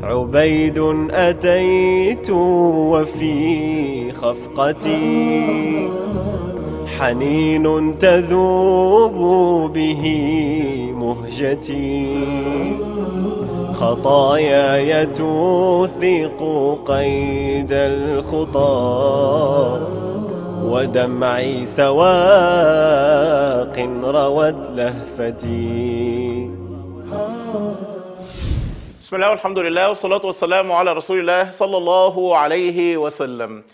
عبيد أتيت وفي خفقتي حنين تذوب به مهجتي خطاياي توثق قيد الخطى ودمعي سواق روت لهفتي بسم الله والحمد لله والصلاة والسلام على رسول الله صلى الله عليه وسلم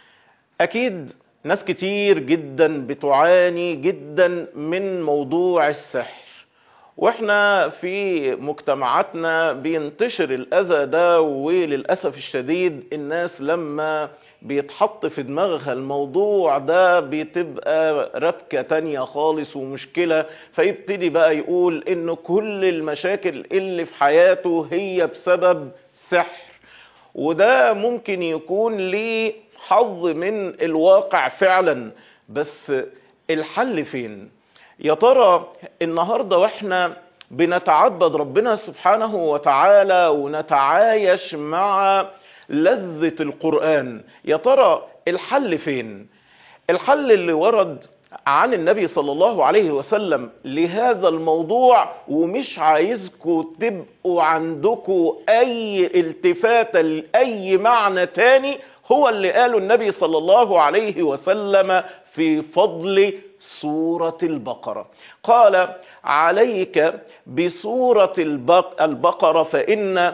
أكيد ناس كتير جدا بتعاني جدا من موضوع السحر واحنا في مجتمعاتنا بينتشر الأذى ده وللأسف الشديد الناس لما بيتحط في دماغها الموضوع ده بتبقى ربكة تانية خالص ومشكلة فيبتدي بقى يقول انه كل المشاكل اللي في حياته هي بسبب سحر وده ممكن يكون ليه حظ من الواقع فعلا بس الحل فين يا ترى النهاردة واحنا بنتعبد ربنا سبحانه وتعالى ونتعايش مع لذة القرآن يا ترى الحل فين الحل اللي ورد عن النبي صلى الله عليه وسلم لهذا الموضوع ومش عايزكم تبقوا عندكم اي التفاتة لاي معنى تاني هو اللي قاله النبي صلى الله عليه وسلم في فضل سورة البقرة قال عليك بسورة البقرة فإن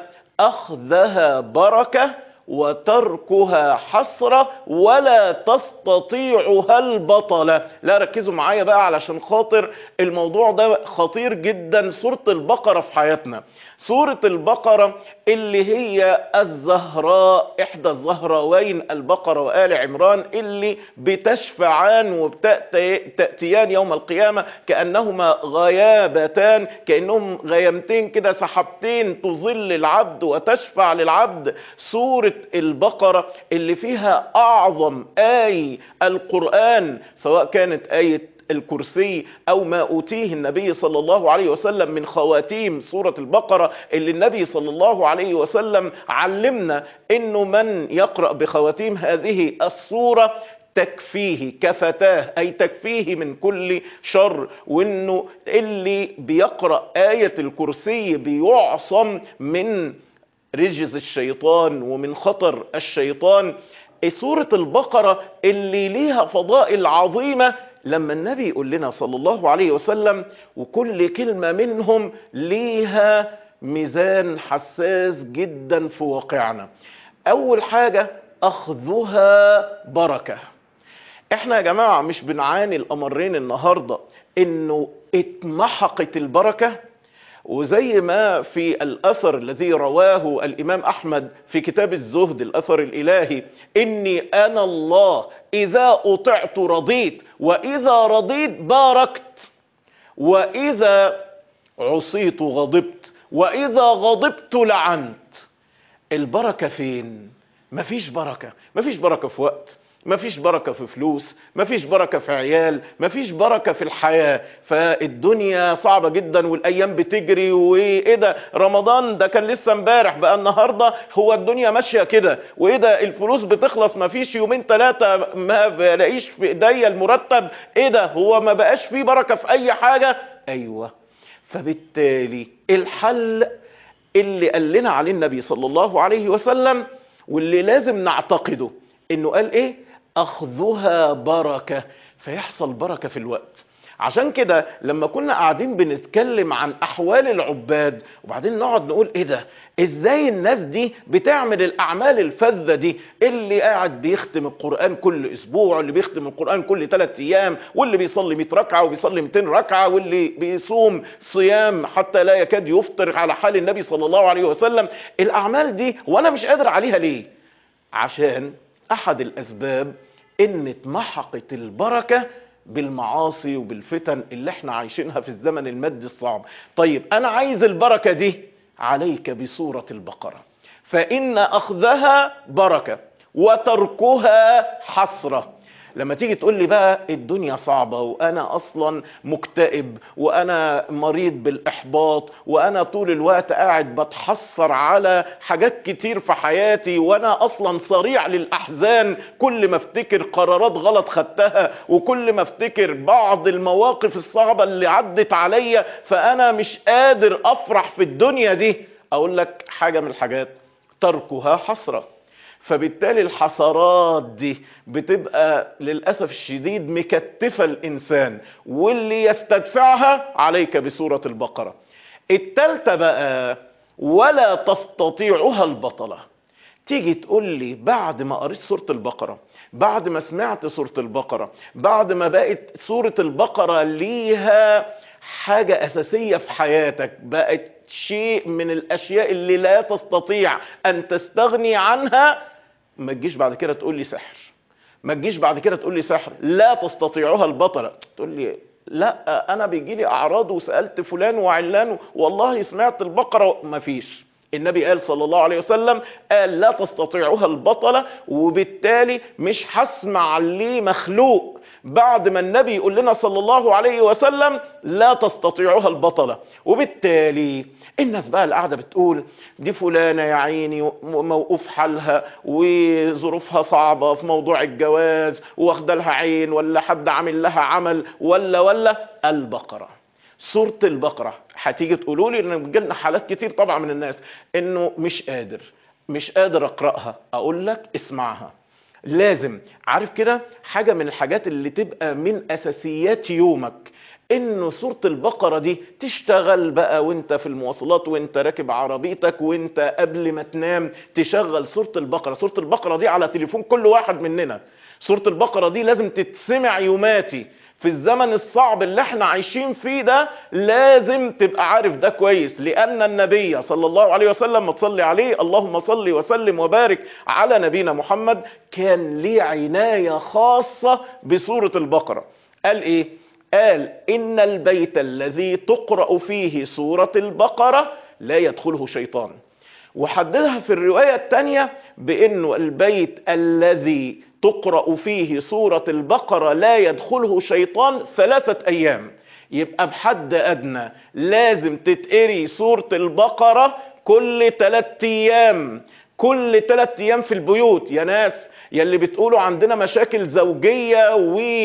أخذها بركة وتركها حسرة ولا تستطيعها البطلة لا ركزوا معايا بقى علشان خاطر الموضوع ده خطير جدا سورة البقرة في حياتنا سورة البقرة اللي هي الزهراء احدى الزهراوين البقرة وآل عمران اللي بتشفعان وبتأتيان يوم القيامة كأنهما غيابتان كأنهم غيمتين كده سحبتين تظل العبد وتشفع للعبد سورة البقرة اللي فيها أعظم آي القرآن سواء كانت آية الكرسي او ما اوتيه النبي صلى الله عليه وسلم من خواتيم سورة البقرة اللي النبي صلى الله عليه وسلم علمنا انه من يقرأ بخواتيم هذه السورة تكفيه كفتاه اي تكفيه من كل شر وانه اللي بيقرأ آية الكرسي بيعصم من رجز الشيطان ومن خطر الشيطان سورة البقرة اللي ليها فضائل عظيمة لما النبي يقول لنا صلى الله عليه وسلم وكل كلمة منهم ليها ميزان حساس جدا في واقعنا اول حاجة اخذها بركة احنا يا جماعة مش بنعاني الامرين النهاردة انه اتمحقت البركة وزي ما في الأثر الذي رواه الإمام أحمد في كتاب الزهد الأثر الإلهي إني أنا الله إذا أطعت رضيت وإذا رضيت باركت وإذا عصيت غضبت وإذا غضبت لعنت البركة فين؟ مفيش بركة مفيش بركة في وقت مفيش بركة في فلوس مفيش بركة في عيال مفيش بركة في الحياة فالدنيا صعبة جدا والايام بتجري وايه ده رمضان ده كان لسه امبارح بقى النهاردة هو الدنيا ماشية كده وايه ده الفلوس بتخلص مفيش يومين ثلاثة ما بلاقيش في ايديا المرتب ايه ده هو ما بقاش فيه بركة في اي حاجة ايوه فبالتالي الحل اللي قال لنا عليه النبي صلى الله عليه وسلم واللي لازم نعتقده انه قال ايه اخذها بركة فيحصل بركة في الوقت عشان كده لما كنا قاعدين بنتكلم عن احوال العباد وبعدين نقعد نقول ايه ده ازاي الناس دي بتعمل الاعمال الفذة دي اللي قاعد بيختم القرآن كل اسبوع واللي بيختم القرآن كل ثلاث ايام واللي بيصلي 100 ركعة وبيصلي 200 ركعة واللي بيصوم صيام حتى لا يكاد يفطر على حال النبي صلى الله عليه وسلم الاعمال دي وانا مش قادر عليها ليه عشان احد الاسباب ان اتمحقت البركة بالمعاصي وبالفتن اللي احنا عايشينها في الزمن المادي الصعب طيب انا عايز البركة دي عليك بسورة البقرة فان اخذها بركة وتركها حسرة لما تيجي تقول لي بقى الدنيا صعبة وانا اصلا مكتئب وانا مريض بالاحباط وانا طول الوقت قاعد بتحسر على حاجات كتير في حياتي وانا اصلا صريع للاحزان كل ما افتكر قرارات غلط خدتها وكل ما افتكر بعض المواقف الصعبة اللي عدت عليا فانا مش قادر افرح في الدنيا دي اقول لك حاجة من الحاجات تركها حسره فبالتالي الحسرات دي بتبقى للأسف الشديد مكتفة الإنسان واللي يستدفعها عليك بسورة البقرة التالتة بقى ولا تستطيعها البطلة تيجي تقول لي بعد ما قريت سورة البقرة بعد ما سمعت سورة البقرة بعد ما بقت سورة البقرة ليها حاجة أساسية في حياتك بقت شيء من الأشياء اللي لا تستطيع أن تستغني عنها ما تجيش بعد كده تقول لي سحر ما تجيش بعد كده تقول لي سحر لا تستطيعها البطلة تقول لي لا انا بيجي لي اعراض وسالت فلان وعلان والله سمعت البقره ما فيش النبي قال صلى الله عليه وسلم قال لا تستطيعها البطله وبالتالي مش هسمع ليه مخلوق بعد ما النبي يقول لنا صلى الله عليه وسلم لا تستطيعها البطله وبالتالي الناس بقى اللي قاعده بتقول دي فلانه يا عيني موقوف حالها وظروفها صعبه في موضوع الجواز واخده لها عين ولا حد عامل لها عمل ولا ولا البقره سوره البقره هتيجي تقولوا لي ان بيجيلنا حالات كتير طبعا من الناس انه مش قادر مش قادر اقراها اقول لك اسمعها لازم عارف كده حاجه من الحاجات اللي تبقى من اساسيات يومك انه سورة البقرة دي تشتغل بقى وانت في المواصلات وانت راكب عربيتك وانت قبل ما تنام تشغل سورة البقرة سورة البقرة دي على تليفون كل واحد مننا سورة البقرة دي لازم تتسمع يوماتي في الزمن الصعب اللي احنا عايشين فيه ده لازم تبقى عارف ده كويس لان النبي صلى الله عليه وسلم ما تصلي عليه اللهم صل وسلم وبارك على نبينا محمد كان ليه عناية خاصة بسورة البقرة قال ايه قال ان البيت الذي تقرأ فيه سورة البقرة لا يدخله شيطان وحددها في الرواية التانية بانه البيت الذي تقرأ فيه سورة البقرة لا يدخله شيطان ثلاثة ايام يبقى بحد ادنى لازم تتقري سورة البقرة كل ثلاثة ايام كل ثلاثة ايام في البيوت يا ناس يلي بتقولوا عندنا مشاكل زوجية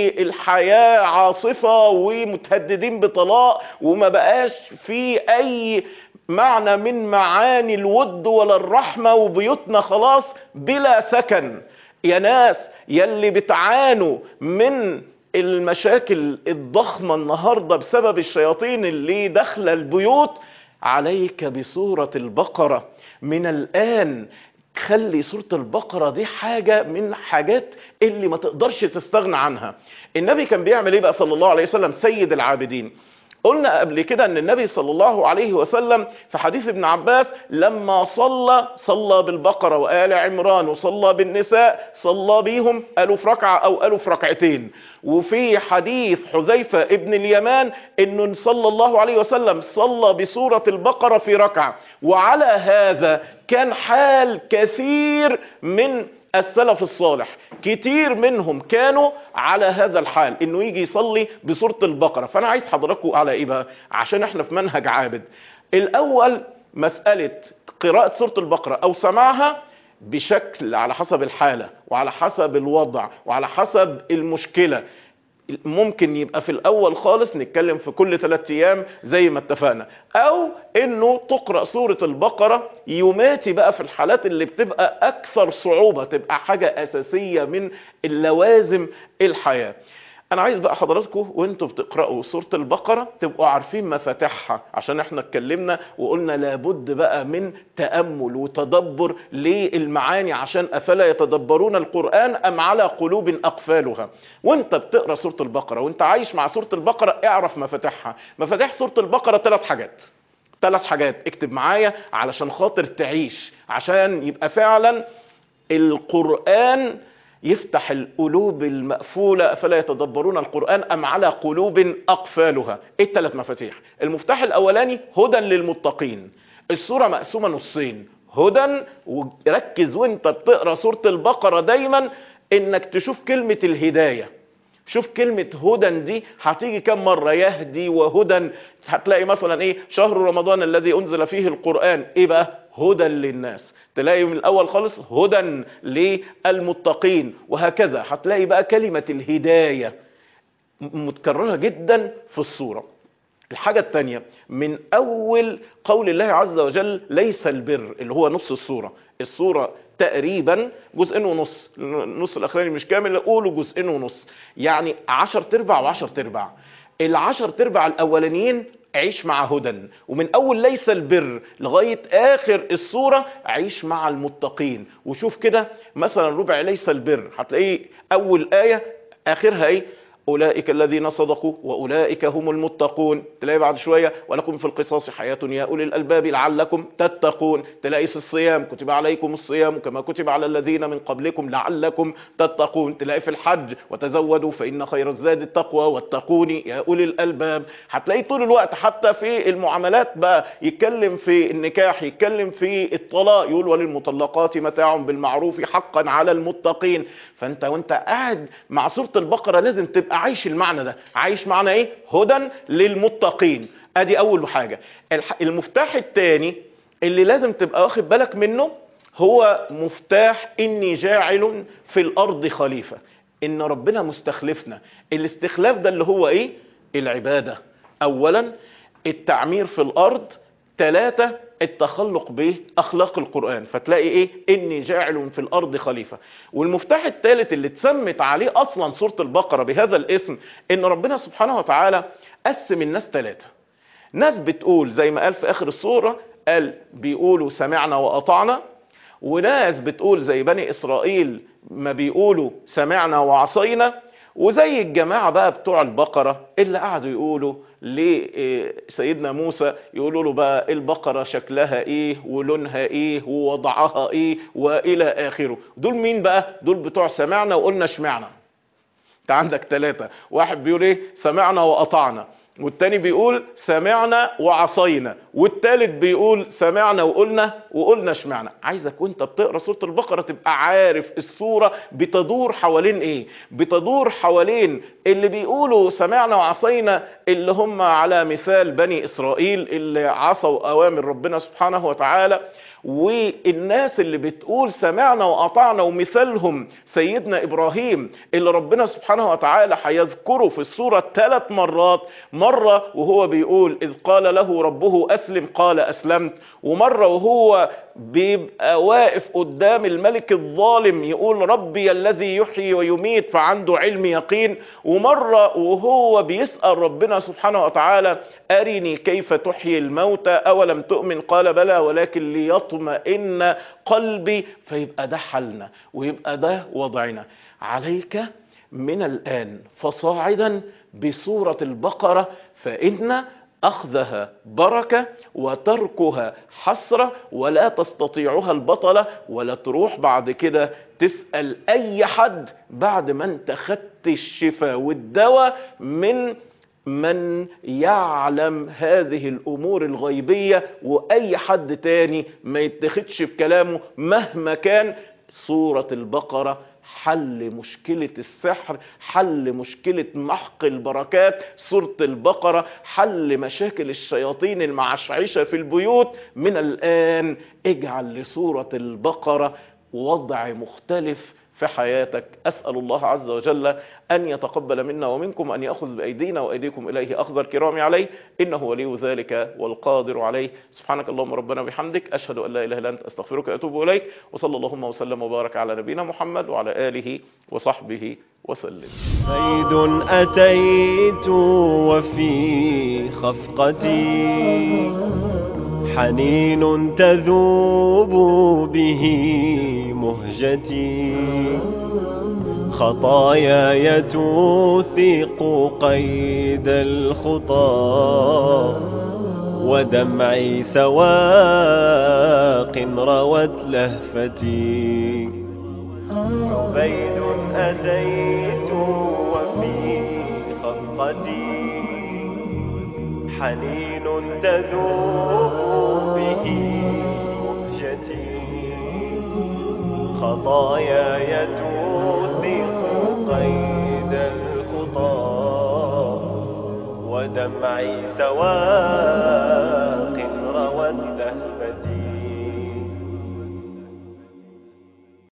والحياة عاصفة ومتهددين بطلاق وما بقاش في اي معنى من معاني الود ولا الرحمة وبيوتنا خلاص بلا سكن يا ناس يلي بتعانوا من المشاكل الضخمة النهاردة بسبب الشياطين اللي داخله البيوت عليك بسورة البقرة من الآن خلي سورة البقرة دي حاجة من حاجات اللي ما تقدرش تستغنى عنها النبي كان بيعمل ايه بقى صلى الله عليه وسلم سيد العابدين قلنا قبل كده ان النبي صلى الله عليه وسلم في حديث ابن عباس لما صلى صلى بالبقرة وآل عمران وصلى بالنساء صلى بيهم قالوا في ركعة او قالوا في ركعتين وفي حديث حذيفة ابن اليمان انه صلى الله عليه وسلم صلى بسورة البقرة في ركعة وعلى هذا كان حال كثير من السلف الصالح كتير منهم كانوا على هذا الحال انه يجي يصلي بسورة البقرة فانا عايز حضراتكم على ايه بقى عشان احنا في منهج عابد الاول مسألة قراءة سورة البقرة او سماعها بشكل على حسب الحالة وعلى حسب الوضع وعلى حسب المشكلة ممكن يبقى في الاول خالص نتكلم في كل ثلاثة ايام زي ما اتفقنا او انه تقرأ سورة البقرة يوماتي بقى في الحالات اللي بتبقى اكثر صعوبة تبقى حاجة اساسية من اللوازم الحياة انا عايز بقى حضراتكم وانتوا بتقرأوا سورة البقرة تبقوا عارفين مفاتيحها عشان احنا اتكلمنا وقلنا لابد بقى من تأمل وتدبر للمعاني عشان افلا يتدبرون القرآن ام على قلوب اقفالها وانت بتقرأ سورة البقرة وانت عايش مع سورة البقرة اعرف مفاتيحها مفاتيح سورة البقرة ثلاث حاجات ثلاث حاجات اكتب معايا علشان خاطر تعيش عشان يبقى فعلا القرآن يفتح القلوب المقفولة فلا يتدبرون القرآن أم على قلوب أقفالها إيه الثلاث مفاتيح المفتاح الأولاني هدى للمتقين السورة مقسومة نصين هدى وركز وانت بتقرأ سورة البقرة دايما انك تشوف كلمة الهداية شوف كلمة هدى دي هتيجي كم مرة يهدي وهدى هتلاقي مثلا ايه شهر رمضان الذي انزل فيه القرآن ايه بقى هدى للناس تلاقي من الاول خالص هدى للمتقين وهكذا هتلاقي بقى كلمة الهداية متكررة جدا في الصورة الحاجة التانية من أول قول الله عز وجل ليس البر اللي هو نص الصورة الصورة تقريبا جزئين ونص النص الأخراني مش كامل قولوا جزئين ونص يعني عشر تربع وعشر تربع العشر تربع الأولانيين عيش مع هدى ومن أول ليس البر لغاية آخر الصورة عيش مع المتقين وشوف كده مثلا ربع ليس البر هتلاقيه أول آية آخرها إيه أولئك الذين صدقوا وأولئك هم المتقون تلاقي بعد شوية ولكم في القصاص حياة يا أولي الألباب لعلكم تتقون تلاقي في الصيام كتب عليكم الصيام كما كتب على الذين من قبلكم لعلكم تتقون تلاقي في الحج وتزودوا فإن خير الزاد التقوى واتقوني يا أولي الألباب هتلاقي طول الوقت حتى في المعاملات بقى يتكلم في النكاح يتكلم في الطلاق يقول وللمطلقات متاع بالمعروف حقا على المتقين فانت وانت قاعد مع سورة البقرة لازم تبقى عايش المعنى ده عايش معنى ايه هدى للمتقين ادي اول حاجة المفتاح الثاني اللي لازم تبقى واخد بالك منه هو مفتاح اني جاعل في الارض خليفة ان ربنا مستخلفنا الاستخلاف ده اللي هو ايه العبادة اولا التعمير في الارض ثلاثة التخلق بأخلاق القرآن فتلاقي ايه اني جاعل في الارض خليفة والمفتاح الثالث اللي اتسمت عليه اصلا سورة البقرة بهذا الاسم ان ربنا سبحانه وتعالى قسم الناس ثلاثة ناس بتقول زي ما قال في اخر السورة قال بيقولوا سمعنا واطعنا وناس بتقول زي بني اسرائيل ما بيقولوا سمعنا وعصينا وزي الجماعة بقى بتوع البقرة اللي قعدوا يقولوا لسيدنا موسى يقولوا له بقى البقرة شكلها ايه ولونها ايه ووضعها ايه والى اخره دول مين بقى دول بتوع سمعنا وقلنا شمعنا انت عندك ثلاثة واحد بيقول ايه سمعنا وقطعنا والتاني بيقول سمعنا وعصينا والتالت بيقول سمعنا وقلنا وقلنا شمعنا عايزك وانت بتقرا سوره البقره تبقى عارف السوره بتدور حوالين ايه بتدور حوالين اللي بيقولوا سمعنا وعصينا اللي هم على مثال بني اسرائيل اللي عصوا اوامر ربنا سبحانه وتعالى والناس اللي بتقول سمعنا وأطعنا ومثالهم سيدنا إبراهيم اللي ربنا سبحانه وتعالى هيذكره في السورة ثلاث مرات مرة وهو بيقول إذ قال له ربه أسلم قال أسلمت ومرة وهو بيبقى واقف قدام الملك الظالم يقول ربي الذي يحيي ويميت فعنده علم يقين ومرة وهو بيسأل ربنا سبحانه وتعالى أرني كيف تحيي الموتى أولم تؤمن قال بلى ولكن ليطمئن قلبي فيبقى ده حالنا ويبقى ده وضعنا عليك من الآن فصاعدا بسورة البقرة فإن أخذها بركة وتركها حسرة ولا تستطيعها البطلة ولا تروح بعد كده تسأل أي حد بعد ما انت خدت الشفاء والدواء من من يعلم هذه الأمور الغيبية وأي حد تاني ما يتخدش في كلامه مهما كان سورة البقرة حل مشكلة السحر حل مشكلة محق البركات سورة البقرة حل مشاكل الشياطين المعشعشة في البيوت من الآن اجعل لسورة البقرة وضع مختلف في حياتك أسأل الله عز وجل أن يتقبل منا ومنكم أن يأخذ بأيدينا وأيديكم إليه أخذ الكرام عليه إنه ولي ذلك والقادر عليه سبحانك اللهم ربنا بحمدك أشهد أن لا إله إلا أنت أستغفرك وأتوب إليك وصلى اللهم وسلم وبارك على نبينا محمد وعلى آله وصحبه وسلم زيد أتيت وفي خفقتي حنين تذوب به مهجتي خطاياي توثق قيد الخطى ودمعي سواق روت لهفتي عبيد أتيت وفي خفقتي حنين تذوب به مهجتي خطاياي توثق قيد الخطى ودمعي سواق روى الدهر